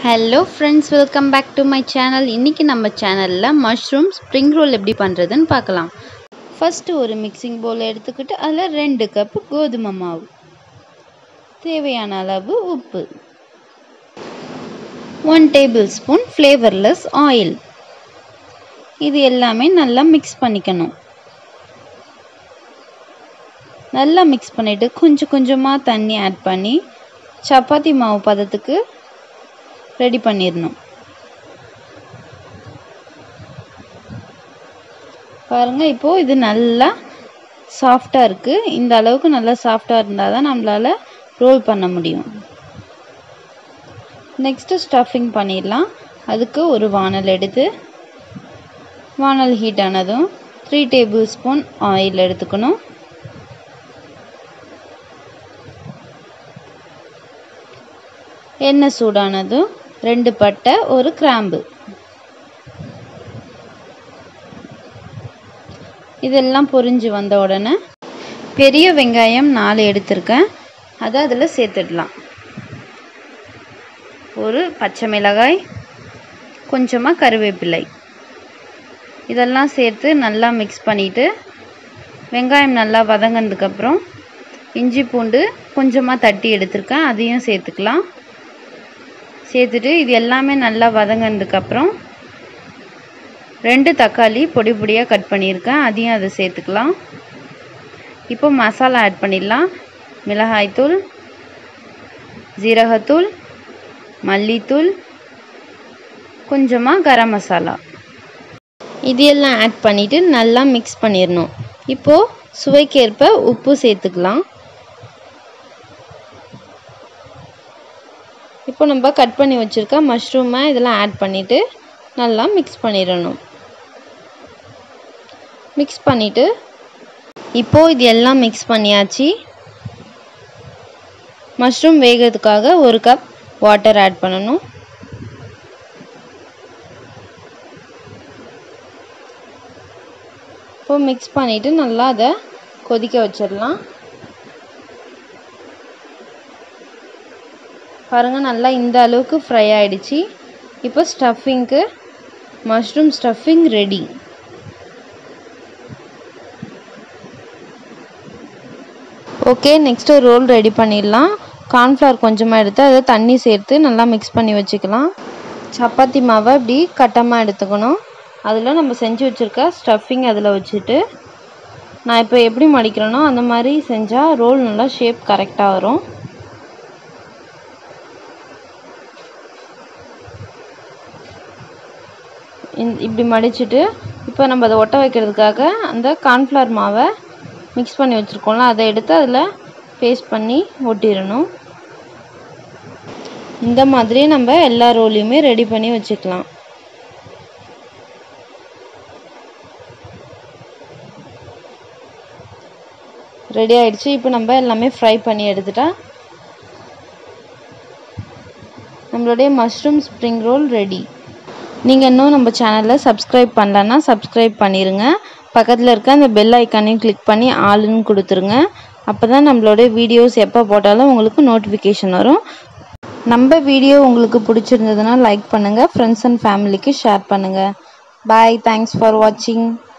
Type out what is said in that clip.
hello friends welcome back to my channel இன்றைக்கி நம்ம சேனலில் மஷ்ரூம் ஸ்ப்ரிங் ரோல் எப்படி பண்ணுறதுன்னு பார்க்கலாம் ஃபஸ்ட்டு ஒரு மிக்சிங் பவுல் எடுத்துக்கிட்டு அதில் ரெண்டு கப்பு கோதுமை மாவு தேவையான அளவு உப்பு one tablespoon flavourless oil இது எல்லாமே நல்லா மிக்ஸ் பண்ணிக்கணும் நல்லா மிக்ஸ் பண்ணிவிட்டு கொஞ்சம் கொஞ்சமாக தண்ணி ஆட் பண்ணி சப்பாத்தி மாவு பதத்துக்கு ரெடி பண்ணிடணும் பாருங்கள் இப்போது இது நல்லா சாஃப்டாக இருக்குது இந்த அளவுக்கு நல்லா சாஃப்டாக இருந்தால் தான் நம்மளால் ரோல் பண்ண முடியும் நெக்ஸ்ட்டு ஸ்டஃபிங் பண்ணிடலாம் அதுக்கு ஒரு வானல் எடுத்து வானல் ஹீட் ஆனதும் த்ரீ டேபிள் ஸ்பூன் ஆயில் எடுத்துக்கணும் எண்ணெய் சூடானதும் ரெண்டு பட்டை ஒரு கிராம்பு இதெல்லாம் பொரிஞ்சு வந்த உடனே பெரிய வெங்காயம் நாலு எடுத்திருக்கேன் அதை அதில் சேர்த்துடலாம் ஒரு பச்சை மிளகாய் கொஞ்சமாக கருவேப்பிலை இதெல்லாம் சேர்த்து நல்லா மிக்ஸ் பண்ணிவிட்டு வெங்காயம் நல்லா வதங்கினதுக்கப்புறம் இஞ்சி பூண்டு கொஞ்சமாக தட்டி எடுத்திருக்கேன் அதையும் சேர்த்துக்கலாம் சேர்த்துட்டு இது எல்லாமே நல்லா வதங்கினதுக்கப்புறம் ரெண்டு தக்காளி பொடி பொடியாக கட் பண்ணியிருக்கேன் அதையும் அதை சேர்த்துக்கலாம் இப்போ மசாலா ஆட் பண்ணிடலாம் மிளகாய்த்தூள் ஜீரகத்தூள் மல்லித்தூள் கொஞ்சமாக கரம் மசாலா இது எல்லாம் ஆட் பண்ணிவிட்டு நல்லா மிக்ஸ் பண்ணிடணும் இப்போது சுவைக்கேற்ப உப்பு சேர்த்துக்கலாம் இப்போ நம்ம கட் பண்ணி வச்சுருக்க மஷ்ரூமை இதெல்லாம் ஆட் பண்ணிவிட்டு நல்லா மிக்ஸ் பண்ணிடணும் மிக்ஸ் பண்ணிவிட்டு இப்போது இது எல்லாம் மிக்ஸ் பண்ணியாச்சு மஷ்ரூம் வேகிறதுக்காக ஒரு கப் வாட்டர் ஆட் பண்ணணும் இப்போது மிக்ஸ் பண்ணிவிட்டு நல்லா அதை கொதிக்க வச்சிடலாம் பாருங்கள் நல்லா இந்த அளவுக்கு ஃப்ரை ஆகிடுச்சு இப்போ ஸ்டஃபிங்க்கு mushroom stuffing ready okay next roll ready பண்ணிடலாம் கார்ன்ஃப்ளவர் கொஞ்சமாக எடுத்து அதை தண்ணி சேர்த்து நல்லா மிக்ஸ் பண்ணி வச்சுக்கலாம் சப்பாத்தி மாவை இப்படி கட்டமாக எடுத்துக்கணும் அதில் நம்ம செஞ்சு வச்சுருக்க ஸ்டஃபிங் அதில் வச்சுட்டு நான் இப்போ எப்படி மடிக்கிறேனோ அந்த மாதிரி செஞ்சால் ரோல் நல்லா ஷேப் கரெக்டாக வரும் இப்படி மடிச்சுட்டு இப்போ நம்ம அதை ஒட்ட வைக்கிறதுக்காக அந்த கார்ன்ஃப்ளவர் மாவை மிக்ஸ் பண்ணி வச்சுருக்கோம்ல அதை எடுத்து அதில் பேஸ்ட் பண்ணி ஒட்டிடணும் இந்த மாதிரி நம்ம எல்லா ரோலையுமே ரெடி பண்ணி வச்சுக்கலாம் ரெடி ஆயிடுச்சு இப்போ நம்ம எல்லாமே ஃப்ரை பண்ணி எடுத்துட்டா நம்மளுடைய மஷ்ரூம் ஸ்ப்ரிங் ரோல் ரெடி நீங்கள் இன்னும் நம்ம சேனலில் சப்ஸ்கிரைப் பண்ணலன்னா சப்ஸ்கிரைப் பண்ணிடுங்க பக்கத்தில் இருக்க அந்த பெல் ஐக்கானையும் கிளிக் பண்ணி ஆளுன்னு கொடுத்துருங்க அப்போ தான் நம்மளோட வீடியோஸ் எப்போ போட்டாலும் உங்களுக்கு நோட்டிஃபிகேஷன் வரும் நம்ம வீடியோ உங்களுக்கு பிடிச்சிருந்ததுன்னா லைக் பண்ணுங்கள் ஃப்ரெண்ட்ஸ் அண்ட் ஃபேமிலிக்கு ஷேர் பண்ணுங்கள் பாய் தேங்க்ஸ் ஃபார் வாட்சிங்